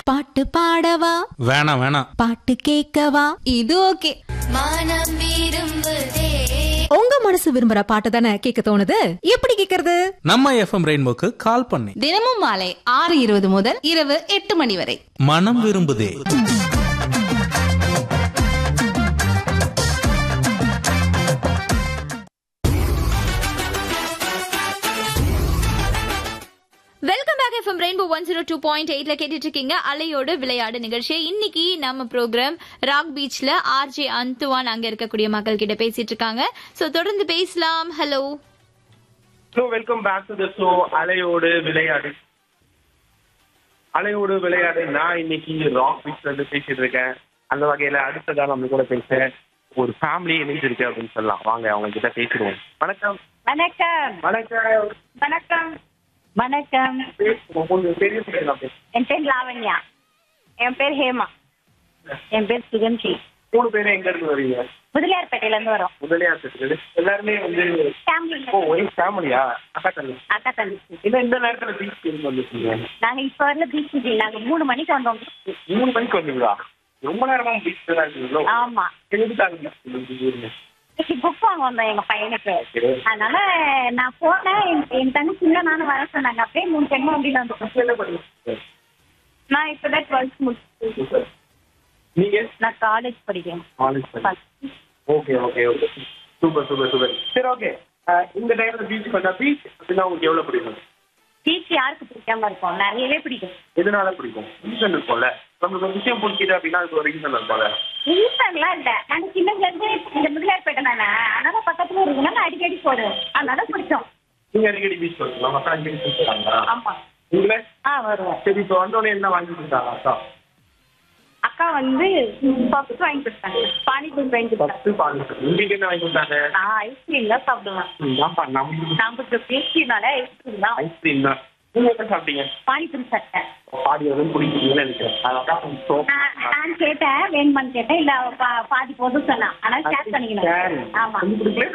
பாட்டு பாடவா வேணாம் வேணாம் பாட்டு கேட்கவா இது ஓகே மனம் விரும்புதே உங்க மனசு விரும்புற பாட்டு தானே கேட்க தோணுது எப்படி கேக்குறது நம்ம எஃப்எம் ரெயின்போக்கு கால் பண்ணி தினமும் மாலை ஆறு இருபது முதல் இரவு எட்டு மணி வரை மனம் விரும்புதே welcome back FM rainbow one zero two point எயிட்ல கேட்டுட்டு இருக்கீங்க அலையோடு விளையாடு நிகழ்ச்சி இன்னைக்கு நம்ம ப்ரோக்ராம் ராக் பீச்ல ஆர்ஜே அந்துவான் அங்க இருக்கக்கூடிய மக்கள் கிட்ட பேசிட்டு இருக்காங்க சோ தொடர்ந்து பேசலாம் hello so welcome back to the show அலையோடு விளையாடு அலையோடு விளையாடு நான் இன்னைக்கு ராக் பீச்ல இருந்து பேசிட்டு இருக்கேன் அந்த வகையில அடுத்ததா நம்ம கூட பேச ஒரு ஃபேமிலி இணைஞ்சிருக்கு அப்படின்னு சொல்லலாம் வாங்க அவங்க கிட்ட பேசிடுவோம் வணக்கம் வணக்கம் வணக்கம் வணக்கம் வணக்கம் பேசுவோம். கொஞ்சம் பெரிய பிள்ளைங்களா பேசுங்க. என் பேர் லாவண்யா என் பேர் ஹேமா என் பேர் சுகந்தி மூணு பேரும் எங்க இருந்து வரீங்க முதலியார்பேட்டையில இருந்து வரோம் முதலியா இருக்குது எல்லாருமே வந்து ஃபேமிலி ஓ ஒரே ஃபேமிலியா அக்கா தண்ணி அக்கா தங்கச்சி என்ன இந்த நேரத்துல பீச் இருந்து வந்துருக்கீங்க நாங்க இப்ப வரல பீச் நாங்க மூணு மணிக்கு வந்தோம் மூணு மணிக்கு வந்தீங்களா ரொம்ப நேரமா பீச் தான் இருக்கீங்களோ ஆமா எதுக்காக beach இன்னைக்கு புக் வாங்க வந்தோம் எங்க பையனுக்கு அதனால நான் போனேன் என்- என் தங்கச்சி இல்ல நானும் வர சொன்னாங்க அப்படியே மூணு பெண்ணு வண்டியில வந்துட்டோம் என்ன பண்ணுவீங்க நான் இப்பதான் டுவெல்த் முடிச்சு நீங்க நான் காலேஜ் படிக்கிறேன் college okay okay okay super super super சரி ஓகே இந்த டைம்ல பீச் பண்ணா பீச் அப்படின்னா உங்களுக்கு எவ்வளவு பிடிக்கும் பீச் யாருக்கு பிடிக்காம இருக்கும் நிறையவே பிடிக்கும் எதனால பிடிக்கும் ரீசன் இருக்கும்ல நம்மளுக்கு ஒரு விஷயம் பிடிக்குது அப்படின்னா அதுக்கு ஒரு ரீசன் இருக்கும்ல ரீசன்லாம் இல்ல நாங்க சின்னதுல இருந்து இந்த முதலியார்பேட்டை தானே அதனால பக்கத்துல இருக்குன்னா நான் அடிக்கடி போடுவேன் அதனால பிடிச்சோம் நீங்க அடிக்கடி பீச் போறீங்களா மக்கள் அடிக்கடி பீச் போறாங்களா ஆமா உங்களை ஆ வருவேன் சரி இப்போ வந்தோடனே என்ன வாங்கி கொடுத்தாங்க அக்கா அக்கா வந்து பப்ஸ் வாங்கி கொடுத்தாங்க பானிபூரி வாங்கி கொடுத்தாங்க ஃபர்ஸ்ட் பாருங்க உங்களுக்கு என்ன வாங்கி கொடுத்தாங்க நான் ஐஸ்கிரீம் தான் சாப்பிடுவேன் ஆமா நம்மளுக்கு நமக்கு பேசினால ஐஸ்கிரீம் தான் ஐஸ்கிரீம் தான் நீங்க என்ன சாப்பிட்டீங்க பானிபூரி சாப்பிட்டேன் பாதி வந்து பிடிக்குதுன்னு நினைக்கிறேன் அதான் நான் நான் கேட்டேன் வேணுமான்னு கேட்டேன் இல்ல அவ பா- பாதி போதும் சொன்னா அதனால ஷேர் பண்ணிக்கணும் ஆமா பிடிக்கல